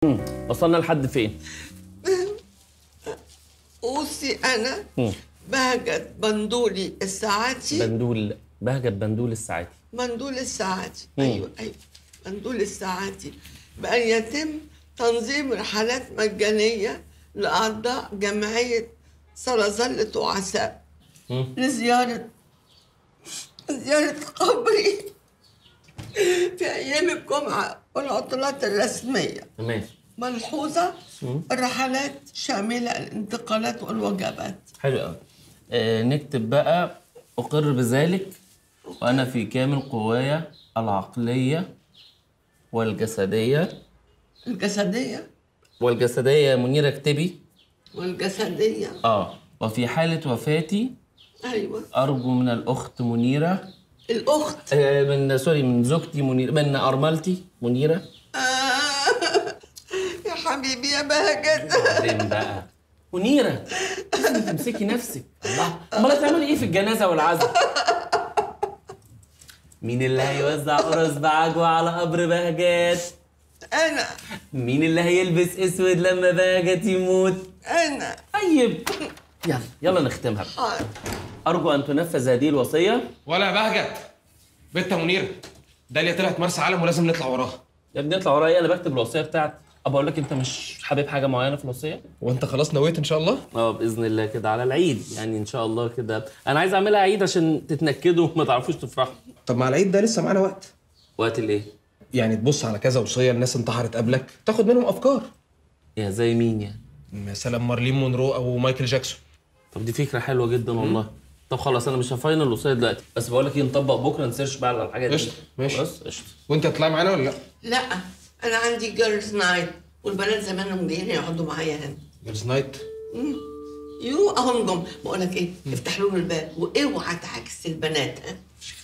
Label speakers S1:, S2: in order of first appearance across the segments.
S1: وصلنا لحد فين
S2: أوصي أنا
S1: مم.
S2: بهجت بندولي الساعاتي
S1: بندول بهجت بندول الساعاتي
S2: بندول الساعاتي
S1: مم.
S2: أيوه أيوه بندول الساعاتي بأن يتم تنظيم رحلات مجانية لأعضاء جمعية سرزلة وعساء
S1: مم.
S2: لزيارة زيارة قبري في أيام الجمعة والعطلات الرسمية
S1: تمام
S2: ملحوظة
S1: مم.
S2: الرحلات شاملة الانتقالات والوجبات
S1: حلو قوي آه نكتب بقى أقر بذلك وأنا في كامل قواي العقلية والجسدية
S2: الجسدية
S1: والجسدية يا منيرة اكتبي
S2: والجسدية
S1: اه وفي حالة وفاتي
S2: أيوة
S1: أرجو من الأخت منيرة
S2: الأخت
S1: آه من سوري من زوجتي منيرة من أرملتي منيرة
S2: آه. يا حبيبي يا بهجت
S1: بعدين بقى منيرة لازم تمسكي نفسك الله امال هتعملي ايه في الجنازة والعزاء مين اللي هيوزع قرص بعجوة على قبر بهجات
S2: أنا
S1: مين اللي هيلبس اسود لما بهجت يموت
S2: أنا
S1: طيب يلا يلا نختمها
S2: حاضر
S1: ارجو ان تنفذ هذه الوصية
S3: ولا يا بهجت بنت منيره داليا طلعت مرسى علم ولازم نطلع وراها
S1: يا ابني اطلع ورايا انا بكتب الوصية بتاعتي ابقى اقول لك انت مش حابب حاجة معينة في الوصية
S3: وانت خلاص نويت ان شاء الله
S1: اه باذن الله كده على العيد يعني ان شاء الله كده انا عايز اعملها عيد عشان تتنكدوا وما تعرفوش تفرحوا
S3: طب مع العيد ده لسه معانا وقت
S1: وقت الايه
S3: يعني تبص على كذا وصيه الناس انتحرت قبلك تاخد منهم افكار
S1: يا زي مين يعني
S3: مثلا مارلين مونرو او مايكل جاكسون
S1: طب دي فكره حلوه جدا والله طب خلاص انا مش هفاينل الوصيه دلوقتي بس بقول لك ايه نطبق بكره نسيرش بقى على الحاجات دي
S3: قشطة، ماشي.
S1: خلاص قشطه
S3: وانت هتطلعي معانا ولا لا
S2: لا أنا عندي جيرلز نايت والبنات زمانهم جايين يقعدوا معايا هنا
S3: جيرلز نايت
S2: مم. يو أهم جم بقول لك إيه افتح لهم الباب واوعى تعكس البنات ها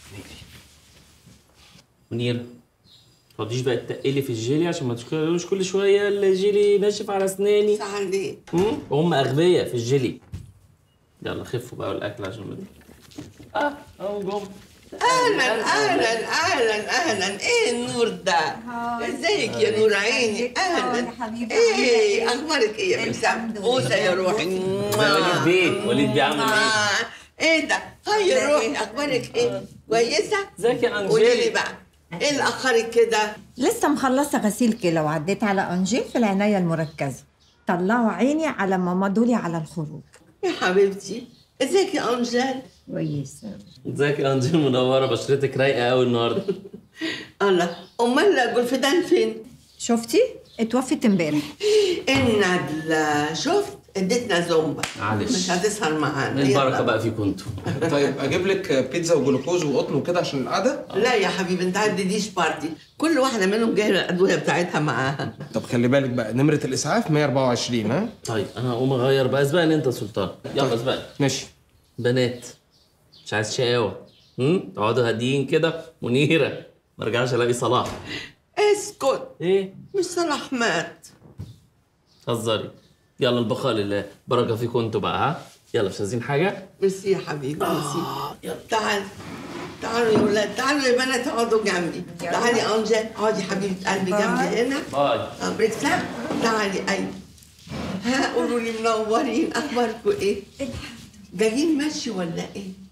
S1: منير ما تقعديش بقى تقلي في الجيلي عشان ما تشكلوش كل شويه الجيلي ناشف على اسناني
S2: ساعة ليه
S1: مم؟ وهم اغبياء في الجيلي يلا خفوا بقى الاكل عشان ما اه اهو جم
S2: اهلا اهلا اهلا اهلا ايه النور ده ازيك يا نور عيني اهلا
S4: يا حبيبي،
S2: ايه
S4: عاملة إيه؟
S2: اخبارك ايه يا بنسام
S4: الحمد
S2: بوسه يا
S4: لله.
S2: روحي
S1: ده وليد بيه وليد بيه عامل ايه
S2: آه، ايه ده هاي يا روحي اخبارك ايه كويسه
S1: ازيك يا
S2: قولي لي
S1: انجيل
S2: بقى ايه اللي اخرك كده
S4: لسه مخلصة غسيل كلى وعديت على أنجيل في العناية المركزة طلعوا عيني على ما مضولي على الخروج
S2: يا حبيبتي ازيك يا انجل
S4: كويسة
S1: ازيك يا انجيل منوره بشرتك رايقه قوي النهارده
S2: الله امال جولفدان فين
S4: شفتي؟ اتوفت امبارح
S2: الندلة شفت اديتنا زومبا
S1: معلش.
S2: مش هتسهر معانا
S1: البركه
S2: يلا.
S1: بقى فيكم انتوا
S3: طيب اجيب لك بيتزا وجلوكوز وقطن وكده عشان القعده
S2: لا يا حبيبي انت عندي ديش بارتي كل واحده منهم جايه الادويه بتاعتها معاها
S3: طب خلي بالك بقى نمره الاسعاف 124 ها
S1: طيب انا هقوم اغير بقى اسبقني انت يا سلطان يلا اسبقني
S3: ماشي
S1: بنات مش عايز شقاوة هم تقعدوا هاديين كده منيرة ما ارجعش الاقي صلاح
S2: اسكت
S1: ايه
S2: مش صلاح مات
S1: هزري يلا البقاء لله بركة فيكم انتوا بقى ها يلا مش عايزين حاجة
S2: ميرسي يا حبيبي ميرسي تعال تعالوا يا ولاد تعالوا يا بنات اقعدوا جنبي تعالي انجل اقعدي حبيبه قلبي جنبي هنا
S1: باي
S2: اه بريكسام تعالي ايوه ها قولوا لي منورين اخباركم ايه جايين ماشي ولا ايه